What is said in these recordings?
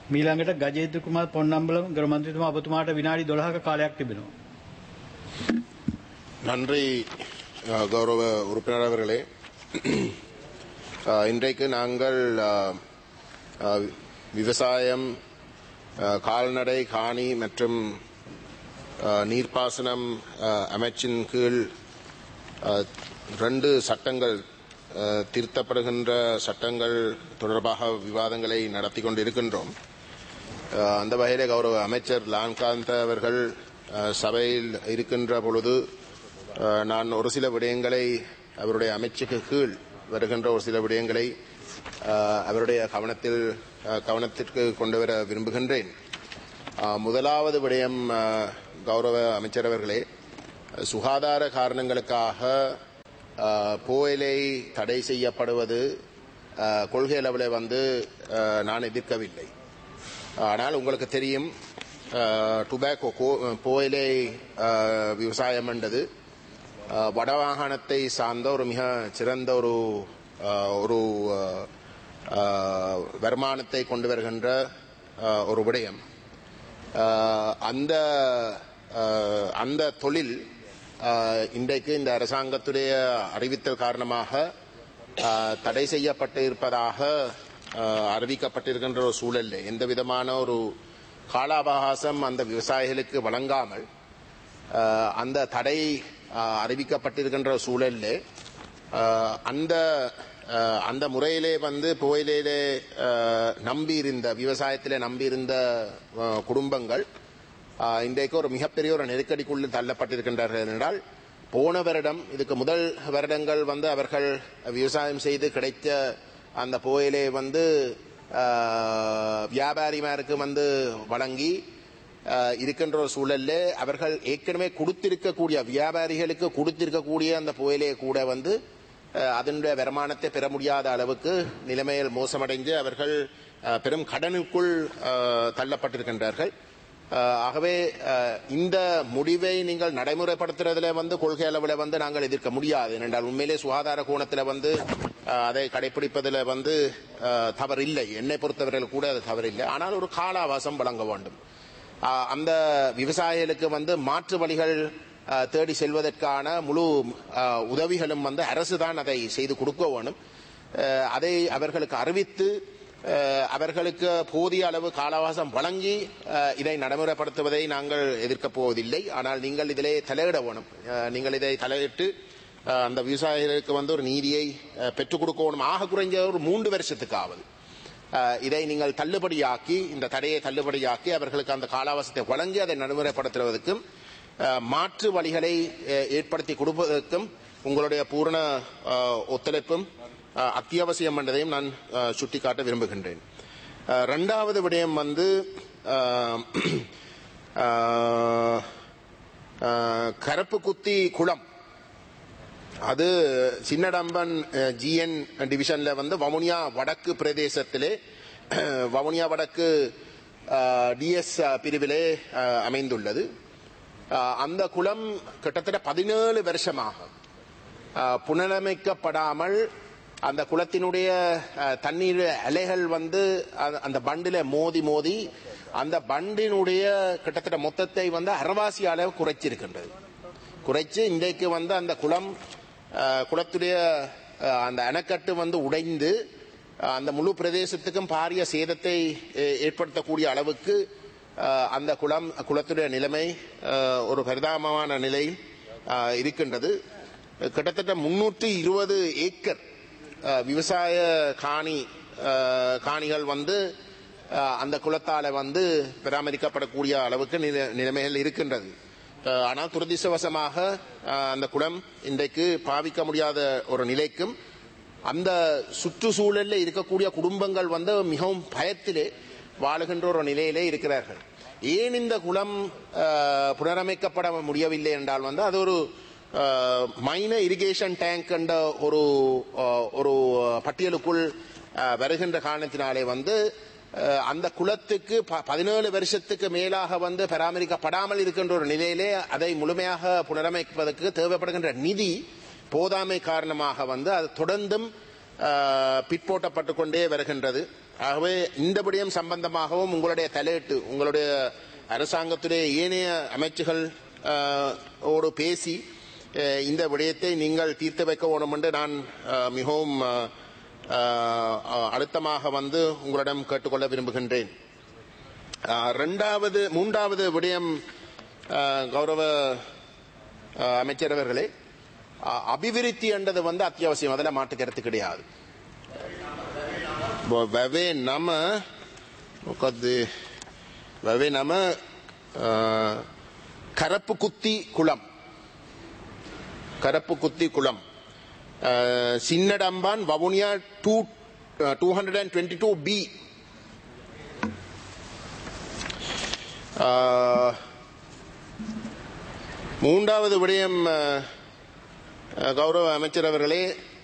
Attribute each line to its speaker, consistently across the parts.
Speaker 1: මීළඟට ගජේන්ද්‍ර කුමාර් පොන්නම්බලම් ගරු මන්ත්‍රීතුමා ඔබතුමාට විනාඩි 12ක කාලයක් තිබෙනවා.
Speaker 2: நன்றி அஹ், கௌரவ உறுப்பினர் அவர்களே அஹ், இன்றைக்கு நாங்கள் அஹ், அஹ், விவசாயம் அஹ், கால்நடை காணி மற்றும் அஹ், நீர்ப்பாசனம் அஹ், அமைச்சின் கீழ் அஹ், ரெண்டு சட்டங்கள் அஹ், திருத்தப்படுகின்ற சட்டங்கள் தொடர்பாக விவாதங்களை நடத்தி கொண்டிருக்கின்றோம் அஹ், அந்த வகையிலே கௌரவ அமைச்சர் லான்காந்த அவர்கள் அஹ், சபையில் இருக்கின்ற பொழுது அஹ், நான் ஒரு சில விடயங்களை அவருடைய அமைச்சுக்கு கீழ் வருகின்ற ஒரு சில விடயங்களை அஹ், அவருடைய கவனத்தில் அஹ், கவனத்திற்கு கொண்டு வர விரும்புகின்றேன் அஹ், முதலாவது விடயம் அஹ், கௌரவ அமைச்சர் அவர்களே சுகாதார காரணங்களுக்காக அஹ், புகையிலை தடை செய்யப்படுவது அஹ், கொள்கை அளவில் வந்து அஹ், நான் எதிர்க்கவில்லை ஆனால் உங்களுக்கு தெரியும் டுபாக்கோ புகையிலை அஹ், விவசாயம் என்றது அஹ், வடமாகாணத்தை சார்ந்த ஒரு மிக சிறந்த ஒரு அஹ், ஒரு அஹ், அஹ், வருமானத்தை கொண்டு வருகின்ற அஹ், ஒரு விடயம் அஹ், அந்த அஹ், அந்த தொழில் அஹ், இன்றைக்கு இந்த அரசாங்கத்துடைய அறிவித்தல் காரணமாக அஹ், தடை செய்யப்பட்டு இருப்பதாக அஹ், அறிவிக்கப்பட்டிருக்கின்ற ஒரு சூழலில் எந்த விதமான ஒரு கால அவகாசம் அந்த விவசாயிகளுக்கு வழங்காமல் அஹ், அந்த தடை அஹ், அறிவிக்கப்பட்டிருக்கின்ற சூழலில் அஹ், அந்த அஹ், அந்த முறையிலே வந்து புகையிலே நம்பியிருந்த விவசாயத்திலே நம்பியிருந்த அஹ், குடும்பங்கள் அஹ், இன்றைக்கு ஒரு மிகப்பெரிய ஒரு நெருக்கடிக்குள் தள்ளப்பட்டிருக்கின்றார்கள் என்றால் போன வருடம் இதுக்கு முதல் வருடங்கள் வந்து அவர்கள் விவசாயம் செய்து கிடைத்த அந்த புகையிலே வந்து அஹ், வியாபாரிமாருக்கு வந்து வழங்கி அஹ், இருக்கின்ற ஒரு சூழல்ல அவர்கள் ஏற்கனவே கொடுத்திருக்கக்கூடிய வியாபாரிகளுக்கு கொடுத்திருக்கக்கூடிய அந்த புயலே கூட வந்து அஹ், அதனுடைய வருமானத்தை பெற முடியாத அளவுக்கு நிலைமையில் மோசமடைந்து அவர்கள் அஹ், பெரும் கடனுக்குள் அஹ், தள்ளப்பட்டிருக்கின்றார்கள் அஹ், ஆகவே அஹ், இந்த முடிவை நீங்கள் நடைமுறைப்படுத்துறதுல வந்து கொள்கை அளவில் வந்து நாங்கள் எதிர்க்க முடியாது ஏனென்றால் உண்மையிலே சுகாதார கோணத்தில் வந்து அஹ், அதை கடைபிடிப்பதில் வந்து அஹ், தவறில்லை என்னை பொறுத்தவரையில் கூட அது தவறில்லை ஆனால் ஒரு கால அவகாசம் வழங்க வேண்டும் அஹ், அந்த விவசாயிகளுக்கு வந்து மாற்று வழிகள் அஹ், தேடி செல்வதற்கான முழு அஹ், உதவிகளும் வந்து அரசு தான் அதை செய்து கொடுக்க வேணும் அஹ், அதை அவர்களுக்கு அறிவித்து அஹ், அவர்களுக்கு போதிய அளவு காலவாசம் வழங்கி அஹ், இதை நடைமுறைப்படுத்துவதை நாங்கள் எதிர்க்கப் போவதில்லை ஆனால் நீங்கள் இதிலே தலையிட வேணும் அஹ், நீங்கள் இதை தலையிட்டு அஹ், அந்த விவசாயிகளுக்கு வந்து ஒரு நீதியை அஹ், பெற்றுக் கொடுக்கணும் ஆக குறைஞ்ச ஒரு மூன்று வருஷத்துக்காவது அஹ், இதை நீங்கள் தள்ளுபடியாக்கி இந்த தடையை தள்ளுபடியாக்கி அவர்களுக்கு அந்த காலாவசத்தை வழங்கி அதை நடைமுறைப்படுத்துவதற்கும் அஹ், மாற்று வழிகளை அஹ், ஏற்படுத்தி கொடுப்பதற்கும் உங்களுடைய பூரண அஹ், ஒத்துழைப்பும் அஹ், அத்தியாவசியம் என்றதையும் நான் அஹ், சுட்டிக்காட்ட விரும்புகின்றேன் அஹ், இரண்டாவது விடயம் வந்து அஹ், அஹ், அஹ், கருப்பு குத்தி குளம் அது சின்னடம்பன் ஜிஎன் டிவிஷன்ல வந்து வவுனியா வடக்கு பிரதேசத்திலே அஹ், வவுனியா வடக்கு டிஎஸ் பிரிவிலே அஹ், அமைந்துள்ளது அஹ், அந்த குளம் கிட்டத்தட்ட பதினேழு வருஷமாக அஹ், புனரமைக்கப்படாமல் அந்த குளத்தினுடைய அஹ், தண்ணீர் அலைகள் வந்து அந்த- அந்த பண்டில மோதி மோதி அந்த பண்டினுடைய கிட்டத்தட்ட மொத்தத்தை வந்து அரவாசி அளவு குறைச்சிருக்கின்றது குறைச்சு இன்றைக்கு வந்து அந்த குளம் அஹ், குளத்துடைய அஹ், அந்த அணைக்கட்டு வந்து உடைந்து அஹ், அந்த முழு பிரதேசத்துக்கும் பாரிய சேதத்தை அஹ், ஏற்படுத்தக்கூடிய அளவுக்கு அஹ், அந்த குளம் குளத்துடைய நிலைமை அஹ், ஒரு பரிதாபமான நிலையில் அஹ், இருக்கின்றது கிட்டத்தட்ட முன்னூற்றி இருபது ஏக்கர் அஹ், விவசாய காணி அஹ், காணிகள் வந்து அஹ், அந்த குளத்தால வந்து பராமரிக்கப்படக்கூடிய அளவுக்கு நில- நிலைமைகள் இருக்கின்றது அஹ், ஆனால் துரதிர்ஷ்டவசமாக அஹ், அந்த குளம் இன்றைக்கு பாவிக்க முடியாத ஒரு நிலைக்கும் அந்த சுற்றுச்சூழலில் இருக்கக்கூடிய குடும்பங்கள் வந்து மிகவும் பயத்திலே வாழுகின்ற ஒரு நிலையிலே இருக்கிறார்கள் ஏன் இந்த குளம் அஹ், புனரமைக்கப்பட முடியவில்லை என்றால் வந்து அது ஒரு மைனர் இரிகேஷன் டேங்க் என்ற ஒரு அஹ், ஒரு பட்டியலுக்குள் அஹ், வருகின்ற காரணத்தினாலே வந்து அஹ், அந்த குளத்துக்கு ப- பதினேழு வருஷத்துக்கு மேலாக வந்து பராமரிக்கப்படாமல் இருக்கின்ற ஒரு நிலையிலே அதை முழுமையாக புனரமைப்பதற்கு தேவைப்படுகின்ற நிதி போதாமை காரணமாக வந்து அது தொடர்ந்தும் அஹ், பிற்போட்டப்பட்டு கொண்டே வருகின்றது ஆகவே இந்த விடயம் சம்பந்தமாகவும் உங்களுடைய தலையிட்டு உங்களுடைய அரசாங்கத்துடைய ஏனைய அமைச்சுகள் அஹ், ஓடு பேசி அஹ், இந்த விடயத்தை நீங்கள் தீர்த்து வைக்க வேணும் என்று நான் அஹ், மிகவும் அஹ், அஹ், அழுத்தமாக வந்து உங்களிடம் கேட்டுக்கொள்ள விரும்புகின்றேன் அஹ், ரெண்டாவது மூன்றாவது விடயம் அஹ், கௌரவ அஹ், அமைச்சர் அவர்களே அஹ், அபிவிருத்தி என்றது வந்து அத்தியாவசியம் அதில் மாட்டு கருத்து கிடையாது වැවේ නම මොකක්ද වැවේ නම අ, කරප්පු කුත්ති කුளම් කරප්පු කුත්ති කුளම් අ, සින්නඩම්බාන් වවුනියා 222B அ, மூன்றாவது விடயம் அ, அ, கௌரவ அமைச்சர் அவர்களே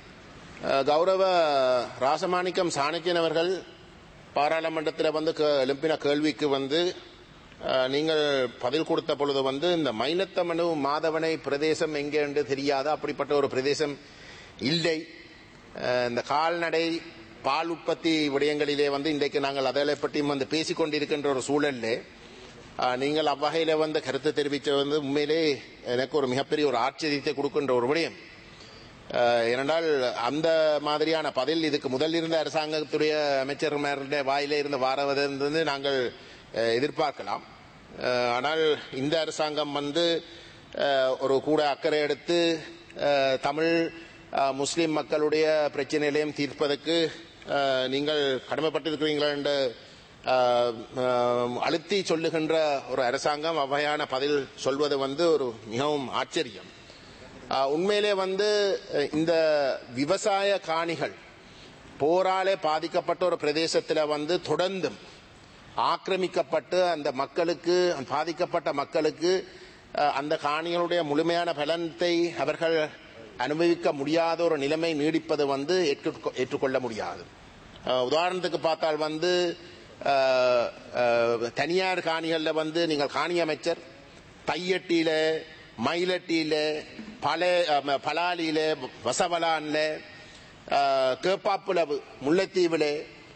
Speaker 2: அஹ் கௌரவ ராசமாணிக்கம் சாணக்கியன் அவர்கள் பாராளுமன்றத்தில் வந்து கே- எழுப்பின கேள்விக்கு வந்து அஹ், நீங்கள் பதில் கொடுத்த பொழுது வந்து இந்த மைனத்தமனு மாதவனை பிரதேசம் எங்கே என்று தெரியாத அப்படிப்பட்ட ஒரு பிரதேசம் இல்லை அஹ், இந்த கால்நடை பால் உற்பத்தி விடயங்களிலே வந்து இன்றைக்கு நாங்கள் அதை பற்றியும் வந்து பேசிக் கொண்டிருக்கின்ற ஒரு சூழல்ல அஹ், நீங்கள் அவ்வகையில வந்து கருத்து தெரிவித்த வந்து உண்மையிலே எனக்கு ஒரு மிகப்பெரிய ஒரு ஆச்சரியத்தை கொடுக்கின்ற ஒரு விடயம் அஹ், ஏனென்றால் அந்த மாதிரியான பதில் இதுக்கு முதல் இருந்த அரசாங்கத்துடைய அமைச்சர்மாருடைய வாயிலே இருந்து வாரவதென்று நாங்கள் அஹ், எதிர்பார்க்கலாம் அஹ், ஆனால் இந்த அரசாங்கம் வந்து அஹ், ஒரு கூட அக்கறை எடுத்து அஹ், தமிழ் அஹ், முஸ்லிம் மக்களுடைய பிரச்சனைகளையும் தீர்ப்பதற்கு அஹ், நீங்கள் கடமைப்பட்டிருக்கிறீங்களா என்ற அஹ், அஹ், அழுத்தி சொல்லுகின்ற ஒரு அரசாங்கம் அவ்வையான பதில் சொல்வது வந்து ஒரு மிகவும் ஆச்சரியம் ஆஹ் உண்மையிலே வந்து அஹ், இந்த விவசாய காணிகள் போராலே பாதிக்கப்பட்ட ஒரு பிரதேசத்தில் வந்து தொடர்ந்தும் ஆக்கிரமிக்கப்பட்டு அந்த மக்களுக்கு பாதிக்கப்பட்ட மக்களுக்கு அஹ், அந்த காணிகளுடைய முழுமையான பலனத்தை அவர்கள் அனுபவிக்க முடியாத ஒரு நிலைமை நீடிப்பது வந்து ஏற்றுக்கொ- ஏற்றுக்கொள்ள முடியாது அஹ், உதாரணத்துக்கு பார்த்தால் வந்து அஹ், அஹ், தனியார் காணிகளில் வந்து நீங்கள் காணி அமைச்சர் தையட்டியில மயிலட்டியில பல அஹ், பலாலியில வசவலான்ல அஹ், கேப்பாப்புலவு முல்லைத்தீவுல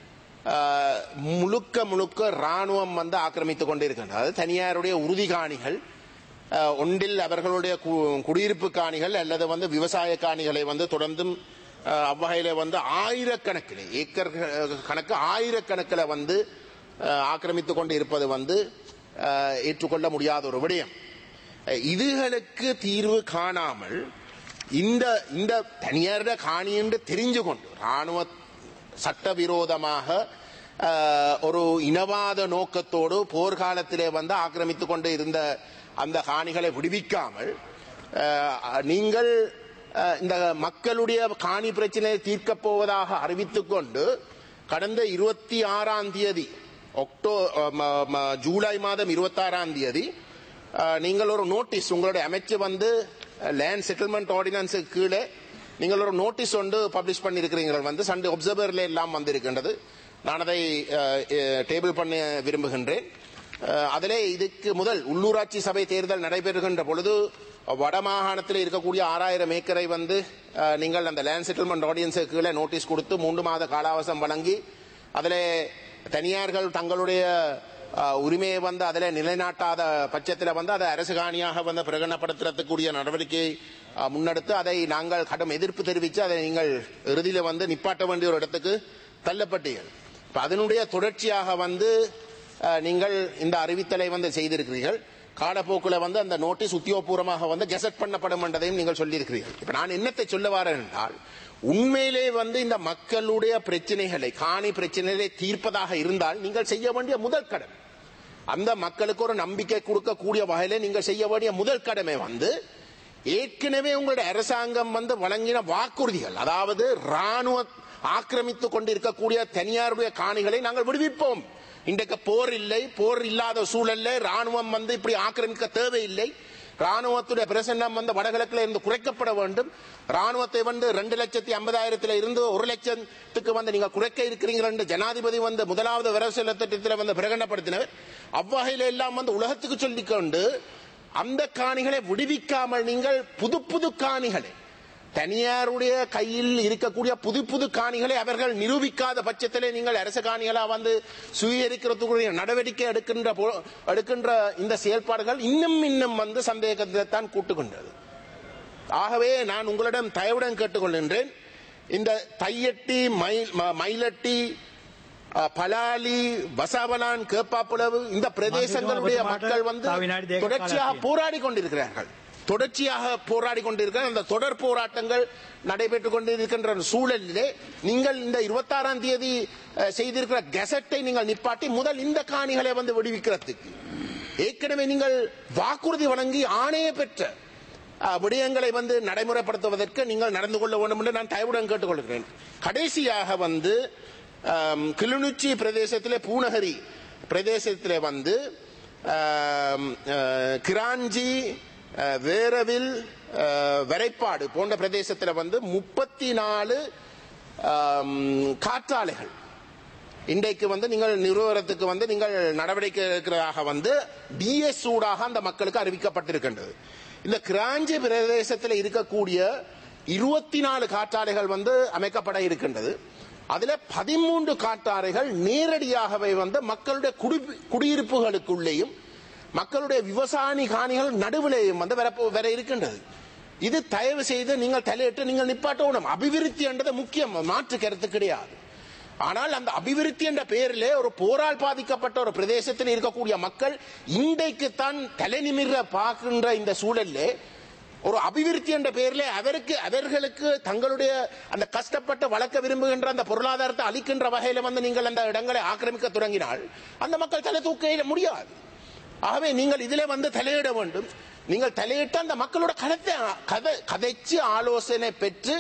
Speaker 2: அஹ், முழுக்க முழுக்க ராணுவம் வந்து ஆக்கிரமித்துக் கொண்டிருக்கின்றது அதாவது தனியாருடைய உறுதி காணிகள் அஹ், ஒன்றில் அவர்களுடைய கு- குடியிருப்பு காணிகள் அல்லது வந்து விவசாய காணிகளை வந்து தொடர்ந்தும் அஹ், அவ்வகையில வந்து ஆயிரக்கணக்கில் ஏக்கர் கணக்கு ஆயிரக்கணக்கில் வந்து அஹ், ஆக்கிரமித்துக் கொண்டு இருப்பது வந்து அஹ், ஏற்றுக்கொள்ள முடியாத ஒரு விடயம் அஹ், இதுகளுக்கு தீர்வு காணாமல் இந்த இந்த தனியாரிட காணி என்று தெரிஞ்சு கொண்டு ராணுவ சட்டவிரோதமாக அஹ், ஒரு இனவாத நோக்கத்தோடு போர்க்காலத்திலே வந்து ஆக்கிரமித்துக் கொண்டு இருந்த அந்த காணிகளை விடுவிக்காமல் அஹ், நீங்கள் அஹ், இந்த மக்களுடைய காணி பிரச்சனையை தீர்க்கப் போவதாக அறிவித்துக் கொண்டு கடந்த இருபத்தி ஆறாம் தேதி ஒக்டோ அஹ், ம- ம- ஜூலை மாதம் இருபத்தாறாம் தேதி அஹ், நீங்கள் ஒரு நோட்டீஸ் உங்களுடைய அமைச்சு வந்து லேண்ட் செட்டில்மெண்ட் ஆர்டினன்ஸுக்கு கீழே நீங்கள் ஒரு நோட்டீஸ் ஒன்று பப்ளிஷ் பண்ணியிருக்கிறீர்கள் வந்து சண்டே ஒப்சர்வர்ல எல்லாம் வந்திருக்கின்றது நான் அதை டேபிள் பண்ண விரும்புகின்றேன் அஹ், அதிலே இதுக்கு முதல் உள்ளூராட்சி சபை தேர்தல் நடைபெறுகின்ற பொழுது வடமாகாணத்தில் இருக்கக்கூடிய ஆறாயிரம் ஏக்கரை வந்து அஹ், நீங்கள் அந்த லேண்ட் செட்டில்மெண்ட் ஆடியன்ஸுக்கு கீழே நோட்டீஸ் கொடுத்து மூன்று மாத காலாவசம் வழங்கி அதிலே தனியார்கள் தங்களுடைய அஹ், உரிமையை வந்து அதில் நிலைநாட்டாத பட்சத்தில் வந்து அதை அரசு காணியாக வந்து பிரகடனப்படுத்துறதுக்குரிய நடவடிக்கையை அஹ், முன்னெடுத்து அதை நாங்கள் கடும் எதிர்ப்பு தெரிவித்து அதை நீங்கள் இறுதியில் வந்து நிப்பாட்ட வேண்டிய ஒரு இடத்துக்கு தள்ளப்பட்டீர்கள் இப்ப அதனுடைய தொடர்ச்சியாக வந்து அஹ், நீங்கள் இந்த அறிவித்தலை வந்து செய்திருக்கிறீர்கள் காலப்போக்கில் வந்து அந்த நோட்டீஸ் உத்தியோகபூர்வமாக வந்து கெசட் பண்ணப்படும் என்றதையும் நீங்கள் சொல்லியிருக்கிறீர்கள் இப்ப நான் என்னத்தை சொல்ல வரேன் என்றால் உண்மையிலே வந்து இந்த மக்களுடைய பிரச்சனைகளை காணி பிரச்சனைகளை தீர்ப்பதாக இருந்தால் நீங்கள் செய்ய வேண்டிய முதல் கடமை அந்த மக்களுக்கு ஒரு நம்பிக்கை கொடுக்கக்கூடிய வகையில நீங்கள் செய்ய வேண்டிய முதல் கடமை வந்து ஏற்கனவே உங்களுடைய அரசாங்கம் வந்து வழங்கின வாக்குறுதிகள் அதாவது ராணுவ ஆக்கிரமித்துக் கொண்டிருக்கக்கூடிய தனியாருடைய காணிகளை நாங்கள் விடுவிப்போம் இன்றைக்கு போர் இல்லை போர் இல்லாத சூழல்ல ராணுவம் வந்து இப்படி ஆக்கிரமிக்க தேவையில்லை ராணுவத்துடைய பிரசன்னம் வந்து வடகிழக்கில் இருந்து குறைக்கப்பட வேண்டும் ராணுவத்தை வந்து ரெண்டு லட்சத்தி ஐம்பதாயிரத்தில் இருந்து ஒரு லட்சத்துக்கு வந்து நீங்க குறைக்க இருக்கிறீர்கள் என்று ஜனாதிபதி வந்து முதலாவது வரவு திட்டத்தில் வந்து பிரகடனப்படுத்தினர் அவ்வகையில எல்லாம் வந்து உலகத்துக்கு சொல்லிக் கொண்டு அந்த காணிகளை விடுவிக்காமல் நீங்கள் புது புது காணிகளை தனியாருடைய கையில் இருக்கக்கூடிய புது புது காணிகளை அவர்கள் நிரூபிக்காத பட்சத்திலே நீங்கள் அரச காணிகளா வந்து சுயரிக்கிறதுக்குரிய நடவடிக்கை எடுக்கின்ற போ- எடுக்கின்ற இந்த செயல்பாடுகள் இன்னும் இன்னும் வந்து சந்தேகத்தை தான் கூட்டுகின்றது ஆகவே நான் உங்களிடம் தயவுடன் கேட்டுக்கொள்கின்றேன் இந்த தையட்டி மயில் ம- மயிலட்டி அ, பலாலி வசாவலான் கேப்பாப்புலவு இந்த பிரதேசங்களுடைய மக்கள் வந்து
Speaker 1: தாவினாடி தேக
Speaker 2: தொடர்ச்சியாக
Speaker 1: காலாத்தியம்.
Speaker 2: போராடி கொண்டிருக்கிறார்கள் தொடர்ச்சியாக போராடி கொண்டிருக்கிற அந்த தொடர் போராட்டங்கள் நடைபெற்றுக் கொண்டிருக்கின்ற சூழலிலே நீங்கள் இந்த இருபத்தாறாம் தேதி அஹ், செய்திருக்கிற கெசட்டை நீங்கள் நிப்பாட்டி முதல் இந்த காணிகளை வந்து விடுவிக்கிறதுக்கு ஏற்கனவே நீங்கள் வாக்குறுதி வழங்கி ஆணைய பெற்ற அஹ், விடயங்களை வந்து நடைமுறைப்படுத்துவதற்கு நீங்கள் நடந்து கொள்ள வேண்டும் என்று நான் தயவுடன் கேட்டுக்கொள்கிறேன் கடைசியாக வந்து ஆம், கிளிநொச்சி பிரதேசத்திலே பூநகரி பிரதேசத்திலே வந்து ஆம், அஹ், கிராஞ்சி அஹ், வேரவில் அஹ், வரைப்பாடு போன்ற பிரதேசத்தில் வந்து முப்பத்தி நாலு காற்றாலைகள் இன்றைக்கு வந்து நீங்கள் நிறுவனத்துக்கு வந்து நீங்கள் நடவடிக்கை எடுக்கிறதாக வந்து டிஎஸ் ஊடாக அந்த மக்களுக்கு அறிவிக்கப்பட்டிருக்கின்றது இந்த கிராஞ்சி பிரதேசத்தில் இருக்கக்கூடிய இருபத்தி நாலு காற்றாலைகள் வந்து அமைக்கப்பட இருக்கின்றது அதுல பதிமூன்று காற்றாலைகள் நேரடியாகவே வந்து மக்களுடைய குடி- குடியிருப்புகளுக்குள்ளேயும் மக்களுடைய விவசாய காணிகள் நடுவிலேயும் வந்து வர வர இருக்கின்றது இது தயவு செய்து நீங்கள் தலையிட்டு நீங்கள் நிப்பாட்டணும் அபிவிருத்தி என்றது முக்கியம் மாற்று கருத்து கிடையாது ஆனால் அந்த அபிவிருத்தி என்ற பெயரிலே ஒரு போரால் பாதிக்கப்பட்ட ஒரு பிரதேசத்தில் இருக்கக்கூடிய மக்கள் இன்றைக்குத்தான் தலை நிமிர பார்க்கின்ற இந்த சூழலிலே ஒரு அபிவிருத்தி என்ற பெயரிலே அவருக்கு அவர்களுக்கு தங்களுடைய அந்த கஷ்டப்பட்டு வளர்க்க விரும்புகின்ற அந்த பொருளாதாரத்தை அளிக்கின்ற வகையில வந்து நீங்கள் அந்த இடங்களை ஆக்கிரமிக்க தொடங்கினால் அந்த மக்கள் தலை தூக்க முடியாது ஆகவே நீங்கள் இதிலே வந்து தலையிட வேண்டும் நீங்கள் தலையிட்டு அந்த மக்களோட கருத்தை கதை கதைச்சு ஆலோசனை பெற்று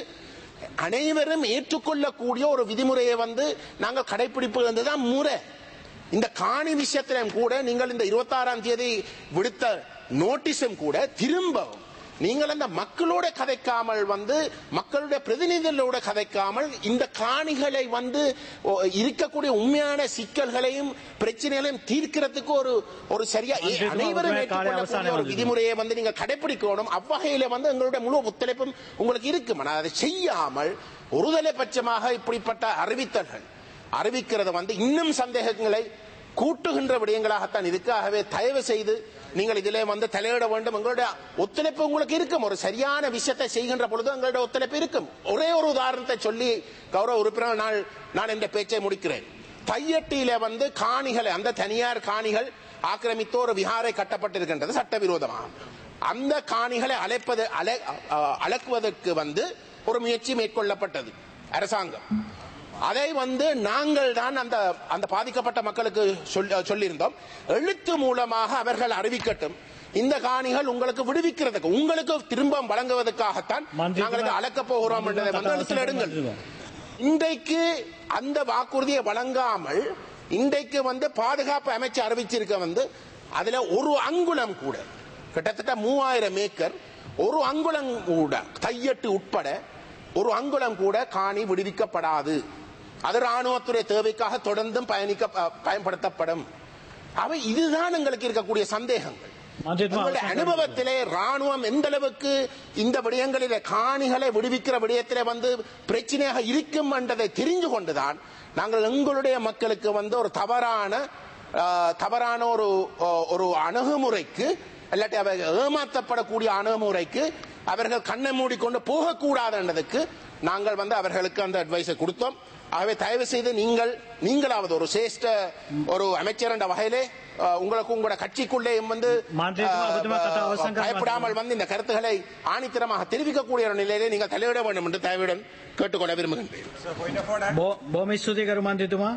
Speaker 2: அனைவரும் ஏற்றுக்கொள்ளக்கூடிய ஒரு விதிமுறையை வந்து நாங்கள் கடைபிடிப்பது தான் முறை இந்த காணி விஷயத்திலும் கூட நீங்கள் இந்த இருபத்தாறாம் தேதி விடுத்த நோட்டீஸும் கூட திரும்பவும் நீங்கள் அந்த மக்களோட கதைக்காமல் வந்து மக்களுடைய பிரதிநிதிகளோட கதைக்காமல் இந்த காணிகளை வந்து ஓ, இருக்கக்கூடிய உண்மையான சிக்கல்களையும் பிரச்சனைகளையும் தீர்க்கிறதுக்கு ஒரு ஒரு சரியா ஏ,
Speaker 1: மன்றில்
Speaker 2: அனைவரும்
Speaker 1: காலை
Speaker 2: ஏற்றுக்கொள்ளக்கூடிய
Speaker 1: அவசானம்
Speaker 2: ஒரு
Speaker 1: வந்து.
Speaker 2: விதிமுறையை வந்து நீங்க கடைபிடிக்கணும் அவ்வகையில வந்து எங்களுடைய முழு ஒத்துழைப்பும் உங்களுக்கு இருக்கும் ஆனால் அதை செய்யாமல் ஒருதலை பட்சமாக இப்படிப்பட்ட அறிவித்தல்கள் அறிவிக்கிறது வந்து இன்னும் சந்தேகங்களை கூட்டுகின்ற விடயங்களாகத்தான் இருக்கு ஆகவே தயவு செய்து நீங்கள் இதிலே வந்து தலையிட வேண்டும் எங்களுடைய ஒத்துழைப்பு உங்களுக்கு இருக்கும் ஒரு சரியான விஷயத்தை செய்கின்ற பொழுது எங்களுடைய ஒத்துழைப்பு இருக்கும் ஒரே ஒரு உதாரணத்தை சொல்லி கௌரவ உறுப்பினர் நான் நான் இந்த பேச்சை முடிக்கிறேன் தையட்டியில வந்து காணிகளை அந்த தனியார் காணிகள் ஆக்கிரமித்து ஒரு விகாரை கட்டப்பட்டிருக்கின்றது சட்டவிரோதமாக அந்த காணிகளை அழைப்பது அலை அ- அளக்குவதற்கு வந்து ஒரு முயற்சி மேற்கொள்ளப்பட்டது அரசாங்கம் அதை வந்து நாங்கள் தான் அந்த அந்த பாதிக்கப்பட்ட மக்களுக்கு சொல்லி- சொல்லியிருந்தோம் எழுத்து மூலமாக அவர்கள் அறிவிக்கட்டும் இந்த காணிகள் உங்களுக்கு விடுவிக்கிறதுக்கு உங்களுக்கு திரும்ப வழங்குவதற்காகத்தான்
Speaker 1: மன்றில்
Speaker 2: நாங்கள் இதை அளக்க போகிறோம் என்றதை வந்து எழுத்தில் எடுங்கள் இன்றைக்கு அந்த வாக்குறுதியை வழங்காமல் இன்றைக்கு வந்து பாதுகாப்பு அமைச்சு அறிவிச்சிருக்க வந்து அதுல ஒரு அங்குலம் கூட கிட்டத்தட்ட மூவாயிரம் ஏக்கர் ஒரு அங்குலம் கூட கையெட்டு உட்பட ஒரு அங்குலம் கூட காணி விடுவிக்கப்படாது அது ராணுவத்துறை தேவைக்காக தொடர்ந்தும் பயணிக்க ப- பயன்படுத்தப்படும் அவை இதுதான் எங்களுக்கு இருக்கக்கூடிய சந்தேகங்கள்
Speaker 1: மன்றில்
Speaker 2: எங்களுடைய அனுபவத்திலே ராணுவம் எந்த அளவுக்கு இந்த விடயங்களிலே காணிகளை விடுவிக்கிற விடயத்திலே வந்து பிரச்சனையாக இருக்கும் என்றதை தெரிந்து கொண்டுதான் நாங்கள் எங்களுடைய மக்களுக்கு வந்து ஒரு தவறான ஆ, தவறான ஒரு ஆ, ஒரு அணுகுமுறைக்கு இல்லாட்டி அவர்கள் ஏமாற்றப்படக்கூடிய அணுகுமுறைக்கு அவர்கள் கண்ணை மூடிக்கொண்டு போகக்கூடாதுன்றதுக்கு நாங்கள் வந்து அவர்களுக்கு அந்த அட்வைஸை கொடுத்தோம் ஆகவே தயவு செய்து நீங்கள் நீங்களாவது ஒரு சிரேஷ்ட ஒரு அமைச்சர் என்ற வகையிலே அஹ், உங்களுக்கு உங்களோட கட்சிக்குள்ளேயும் வந்து
Speaker 1: மாற்றிட்டு
Speaker 2: அஹ்,
Speaker 1: அபத்தமா கதை அவசரம் கதை
Speaker 2: பயப்படாமல் வந்து இந்த கருத்துக்களை ஆணித்தரமாக தெரிவிக்கக்கூடிய ஒரு நிலையிலே நீங்கள் தலையிட வேண்டும் என்று தயவுடன் கேட்டுக்கொள்ள விரும்புகின்றேன்
Speaker 1: බෝ- බොහොම ස්තුතියි කරු මන්ත්‍රීතුමා